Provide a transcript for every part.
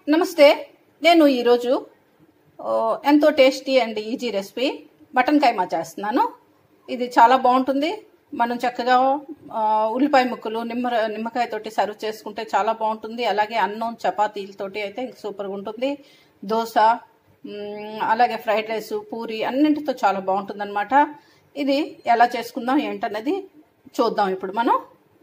నమస్తే నేను ఈరోజు ఓ, ఎంతో tasty and easy recipe mutton keema చేస్తున్నాను ఇది చాలా బాగుంటుంది మనం చక్కగా ఆ, ఉల్లిపాయ ముక్కలు నిమ్మ నిమ్మకాయతోటి సర్వ్ చేసుకుంటే చాలా బాగుంటుంది అలాగే అన్నం చపాతీలతోటి అయితే సూపర్గా ఉంటుంది దోశ మ్, అలాగే ఫ్రైడ్ రైస్ పూరి అన్నింటితో చాలా బాగుంటుంది ఇది ఎలా చేసుకుందాం ఏంటన్నది చూద్దాం ఇప్పుడు మనం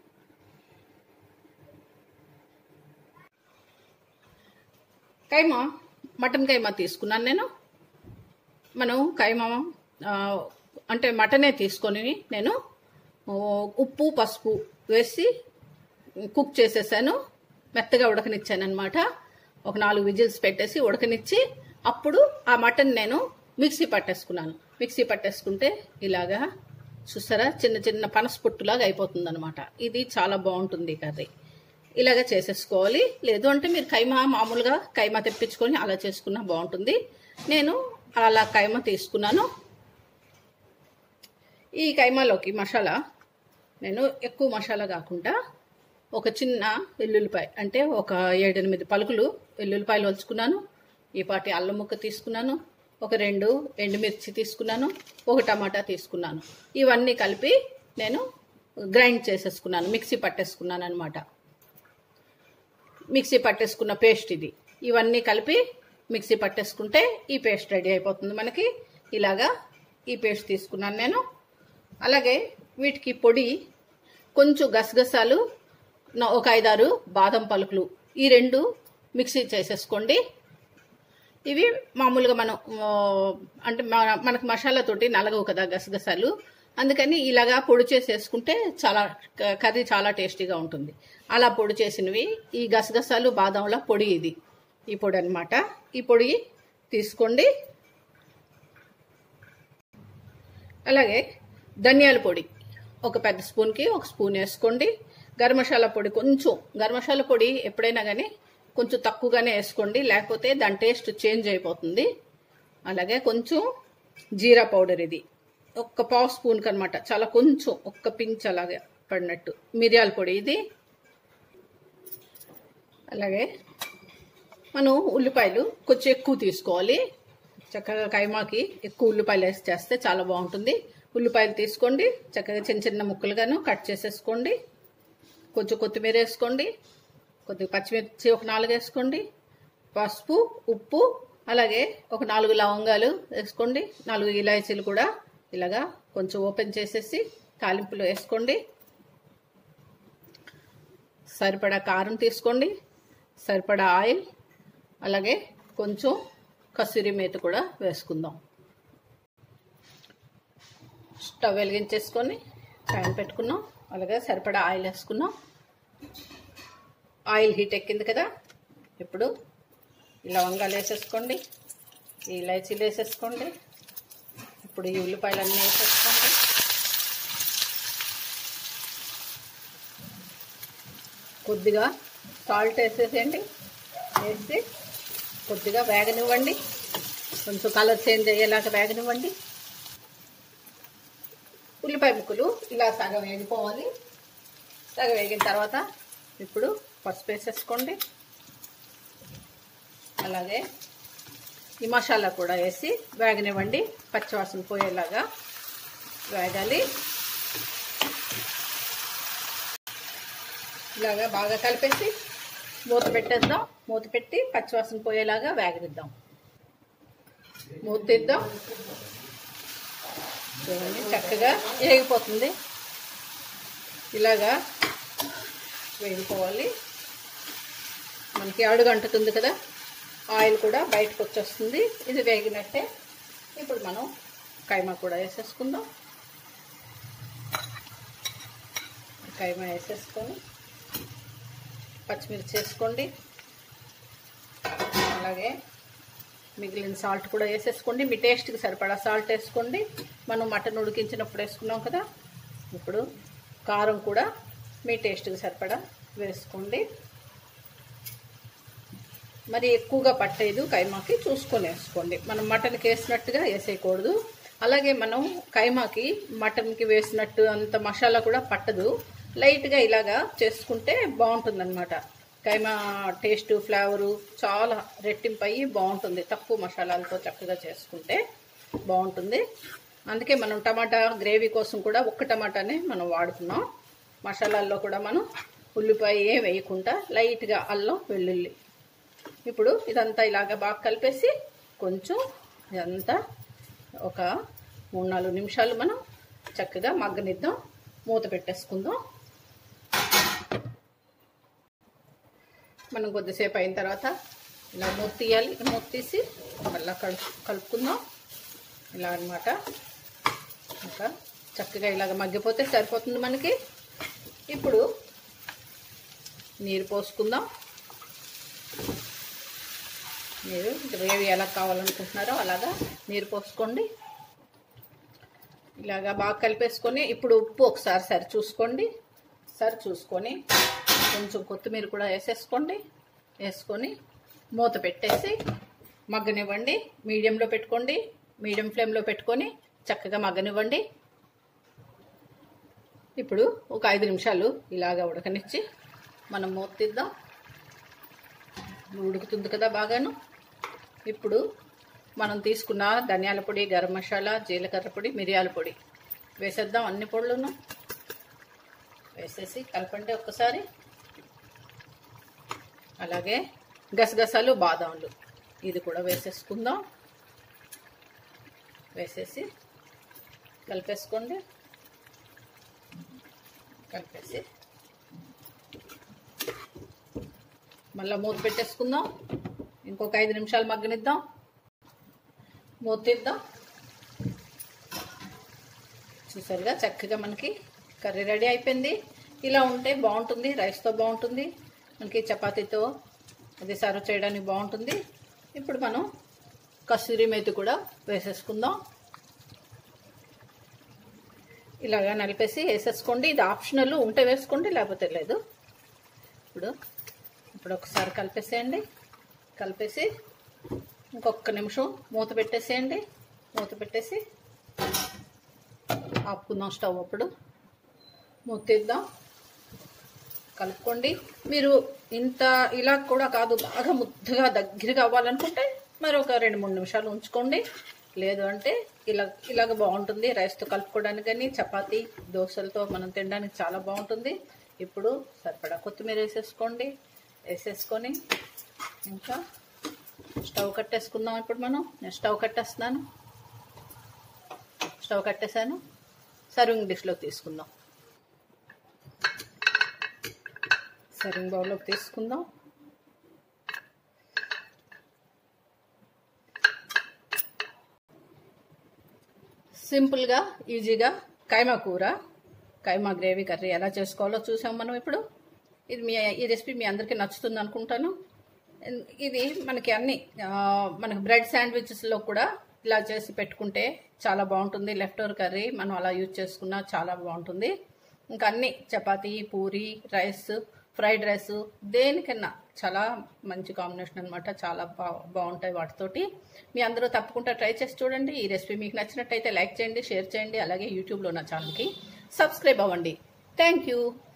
కైమా మటన్ కైమా తీసుకున్నాను నేను మనం కైమా ఆ, అంటే మటనే తీసుకొని నేను ఓ, ఉప్పు పసుపు వేసి కుక్ చేసేసాను మెత్తగా ఉడకనిచ్చాను అనమాట ఒక నాలుగు విజిల్స్ పెట్టేసి ఉడకనిచ్చి అప్పుడు ఆ మటన్ నేను మిక్సీ పట్టేసుకున్నాను మిక్సీ పట్టేసుకుంటే ఇలాగా చూసారా చిన్న చిన్న పనసపొట్టులాగా అయిపోతుంది అనమాట ఇది చాలా బాగుంటుంది కర్రీ ఇలాగ చేసేసుకోవాలి లేదు అంటే మీరు కైమా మామూలుగా కైమా తెప్పించుకొని అలా చేసుకున్నా బాగుంటుంది నేను అలా కైమా తీసుకున్నాను ఈ కైమాలోకి మసాలా నేను ఎక్కువ మసాలా కాకుండా ఒక చిన్న వెల్లుల్లిపాయ అంటే ఒక ఏడెనిమిది పలుకులు వెల్లుల్లిపాయలు వలుచుకున్నాను ఈ పాటి అల్లం ముక్క తీసుకున్నాను ఒక రెండు ఎండుమిర్చి తీసుకున్నాను ఒక టమాటా తీసుకున్నాను ఇవన్నీ కలిపి నేను గ్రైండ్ చేసేసుకున్నాను మిక్సీ పట్టేసుకున్నాను అనమాట మిక్సీ పట్టేసుకున్న పేస్ట్ ఇది ఇవన్నీ కలిపి మిక్సీ పట్టేసుకుంటే ఈ పేస్ట్ రెడీ అయిపోతుంది మనకి ఇలాగా ఈ పేస్ట్ తీసుకున్నాను నేను అలాగే వీటికి పొడి కొంచెం గసగసాలు నా- ఒక ఐదారు బాదం పలుకులు ఈ రెండు మిక్సీ చేసేసుకోండి ఇవి మామూలుగా మనం ఆ, అంటే మన- మనకు మసాలాతోటి నలగవు కదా గసగసాలు అందుకని ఇలాగా పొడి చేసేసుకుంటే చాలా క- కర్రీ చాలా టేస్టీగా ఉంటుంది అలా పొడి చేసినవి ఈ గసగసాలు బాదంల పొడి ఇది ఈ పొడి అన్నమాట ఈ పొడి తీసుకోండి అలాగే ధనియాల పొడి ఒక పెద్ద స్పూన్కి ఒక స్పూన్ వేసుకోండి గరం మసాలా పొడి కొంచెం గరం మసాలా పొడి ఎప్పుడైనా కానీ కొంచెం తక్కువగానే వేసుకోండి లేకపోతే దాని టేస్ట్ చేంజ్ అయిపోతుంది అలాగే కొంచెం జీరా పౌడర్ ఇది ఒక్క పావు స్పూన్కి అనమాట చాలా కొంచెం ఒక్క పించ్ అలాగే పడినట్టు మిరియాల పొడి ఇది అలాగే మనం ఉల్లిపాయలు కొంచెం ఎక్కువ తీసుకోవాలి చక్కగా కైమాకి ఎక్కువ ఉల్లిపాయలు వేసి చేస్తే చాలా బాగుంటుంది ఉల్లిపాయలు తీసుకోండి చక్కగా చిన్న చిన్న ముక్కలుగాను కట్ చేసేసుకోండి కొంచెం కొత్తిమీర వేసుకోండి కొద్దిగా పచ్చిమిర్చి ఒక నాలుగు వేసుకోండి పసుపు ఉప్పు అలాగే ఒక నాలుగు లవంగాలు వేసుకోండి నాలుగు ఇలాచీలు కూడా ఇలాగా కొంచెం ఓపెన్ చేసేసి తాలింపులో వేసుకోండి సరిపడా కారం తీసుకోండి సరిపడా ఆయిల్ అలాగే కొంచెం కసూరి మేత కూడా వేసుకుందాం స్టవ్ వెలిగించేసుకొని ప్యాన్ పెట్టుకున్నాం అలాగే సరిపడా ఆయిల్ వేసుకున్నాం ఆయిల్ హీట్ ఎక్కింది కదా ఇప్పుడు ఈ లవంగాలు వేసేసుకోండి ఈ ఇలాచీలు వేసేసుకోండి ఇప్పుడు ఈ ఉల్లిపాయలన్నీ వేసేసుకోండి కొద్దిగా సాల్ట్ వేసేసేయండి వేసి కొద్దిగా వేగనివ్వండి కొంచెం కలర్ చేంజ్ అయ్యేలాగా వేగనివ్వండి ఉల్లిపాయ ముక్కలు ఇలా సగం వేగిపోవాలి సగం వేగిన తర్వాత ఇప్పుడు పసుపు వేసేసుకోండి అలాగే ఈ మసాలా కూడా వేసి వేగనివ్వండి పచ్చివాసన పోయేలాగా వేగాలి ఇలాగా బాగా కలిపేసి మూత పెట్టేద్దాం మూత పెట్టి పచ్చివాసన పోయేలాగా వేగనిద్దాం మూత తీద్దాం చూడండి చక్కగా వేగిపోతుంది ఇలాగా వేగిపోవాలి మనకి అడుగంటుతుంది కదా ఆయిల్ కూడా బయటకు వచ్చేస్తుంది ఇది వేగినట్టే ఇప్పుడు మనం కైమా కూడా వేసేసుకుందాం కైమా వేసేసుకొని పచ్చిమిర్చి వేసుకోండి అలాగే మిగిలిన సాల్ట్ కూడా వేసేసుకోండి మీ టేస్ట్కి సరిపడా సాల్ట్ వేసుకోండి మనం మటన్ ఉడికించినప్పుడు వేసుకున్నాం కదా ఇప్పుడు కారం కూడా మీ టేస్ట్కి సరిపడా వేసుకోండి మరి ఎక్కువగా పట్టేది కైమాకి చూసుకొని వేసుకోండి మనం మటన్కి వేసినట్టుగా వేసేయకూడదు అలాగే మనం కైమాకి మటన్కి వేసినట్టు అంత మసాలా కూడా పట్టదు లైట్గా ఇలాగా చేసుకుంటే బాగుంటుందన్నమాట కైమా టేస్ట్ ఫ్లేవరు చాలా రెట్టింపు అయ్యి బాగుంటుంది తక్కువ మసాలాలతో చక్కగా చేసుకుంటే బాగుంటుంది అందుకే మనం టమాటా గ్రేవీ కోసం కూడా ఒక్క టమాటానే మనం వాడుతున్నాం మసాలాల్లో కూడా మనం ఉల్లిపాయ ఏ వేయకుండా లైట్గా అల్లం వెల్లుల్లి ఇప్పుడు ఇదంతా ఇలాగ బాగా కలిపేసి కొంచెం ఇదంతా ఒక మూడు నాలుగు నిమిషాలు మనం చక్కగా మగ్గనిద్దాం మూత పెట్టేసుకుందాం మనం కొద్దిసేపు అయిన తర్వాత ఇలా మూత తీయాలి మూత తీసి మళ్ళీ కలుపు కలుపుకుందాం ఇలా అనమాట ఇంకా చక్కగా ఇలాగ మగ్గిపోతే సరిపోతుంది మనకి ఇప్పుడు నీరు పోసుకుందాం మీరు గ్రేవీ ఎలా కావాలనుకుంటున్నారో అలాగా నీరు పోసుకోండి ఇలాగా బాగా కలిపేసుకొని ఇప్పుడు ఉప్పు ఒకసారి సరి చూసుకోండి సరి చూసుకొని కొంచెం కొత్తిమీర కూడా వేసేసుకోండి వేసుకొని మూత పెట్టేసి మగ్గనివ్వండి మీడియంలో పెట్టుకోండి మీడియం ఫ్లేమ్లో పెట్టుకొని చక్కగా మగ్గనివ్వండి ఇప్పుడు ఒక ఐదు నిమిషాలు ఇలాగా ఉడకనిచ్చి మనం మూత తీద్దాం ఉడుకుతుంది కదా బాగాను ఇప్పుడు మనం తీసుకున్న ధనియాల పొడి గరం మసాలా జీలకర్ర పొడి మిరియాల పొడి వేసేద్దాం అన్ని పొడులను వేసేసి కలపండి ఒక్కసారి అలాగే గసగసాలు బాదాంలు ఇది కూడా వేసేసుకుందాం వేసేసి కలిపేసుకోండి కలిపేసి మళ్ళీ మూత పెట్టేసుకుందాం ఇంకొక ఐదు నిమిషాలు మగ్గనిద్దాం మూత తీద్దాం చూసారుగా చక్కగా మనకి కర్రీ రెడీ అయిపోయింది ఇలా ఉంటే బాగుంటుంది రైస్తో బాగుంటుంది మనకి చపాతీతో అది సర్వ్ చేయడానికి బాగుంటుంది ఇప్పుడు మనం కస్తూరి మేతి కూడా వేసేసుకుందాం ఇలాగా నలిపేసి వేసేసుకోండి ఇది ఆప్షనల్ ఉంటే వేసుకోండి లేకపోతే లేదు ఇప్పుడు ఇప్పుడు ఒకసారి కలిపేసేయండి కలిపేసి ఇంకొక నిమిషం మూత పెట్టేసేయండి మూత పెట్టేసి ఆపుకుందాం స్టవ్ అప్పుడు మూత తీద్దాం కలుపుకోండి మీరు ఇంత ఇలా కూడా కాదు బాగా ముద్దగా దగ్గరగా అవ్వాలనుకుంటే మరి ఒక రెండు మూడు నిమిషాలు ఉంచుకోండి లేదు అంటే ఇలా ఇలాగ బాగుంటుంది రైస్తో కలుపుకోవడానికి కానీ చపాతీ దోశలతో మనం తినడానికి చాలా బాగుంటుంది ఇప్పుడు సరిపడా కొత్తిమీర వేసేసుకోండి వేసేసుకొని ఇంకా స్టవ్ కట్టేసుకుందాం ఇప్పుడు మనం నేను స్టవ్ కట్టేస్తున్నాను స్టవ్ కట్టేసాను సర్వింగ్ డిష్లో తీసుకుందాం సర్వింగ్ బౌల్లోకి తీసుకుందాం సింపుల్గా ఈజీగా కైమా కూర కైమా గ్రేవీ కర్రీ ఎలా చేసుకోవాలో చూసాం మనం ఇప్పుడు ఇది మీ ఈ రెసిపీ మీ అందరికీ నచ్చుతుంది అనుకుంటాను ఇది మనకి అన్ని ఆ, మనకి బ్రెడ్ శాండ్విచెస్లో కూడా ఇలా చేసి పెట్టుకుంటే చాలా బాగుంటుంది లెఫ్ట్ ఓవర్ కర్రీ మనం అలా యూజ్ చేసుకున్నా చాలా బాగుంటుంది ఇంకా అన్ని chapati puri rice fried rice దేనికన్నా చాలా మంచి కాంబినేషన్ అనమాట చాలా బా బాగుంటాయి వాటితోటి మీ అందరూ తప్పకుండా ట్రై చేసి చూడండి ఈ రెసిపీ మీకు నచ్చినట్టయితే లైక్ చేయండి షేర్ చేయండి అలాగే యూట్యూబ్లో నా ఛానల్కి సబ్స్క్రైబ్ అవ్వండి థ్యాంక్ యూ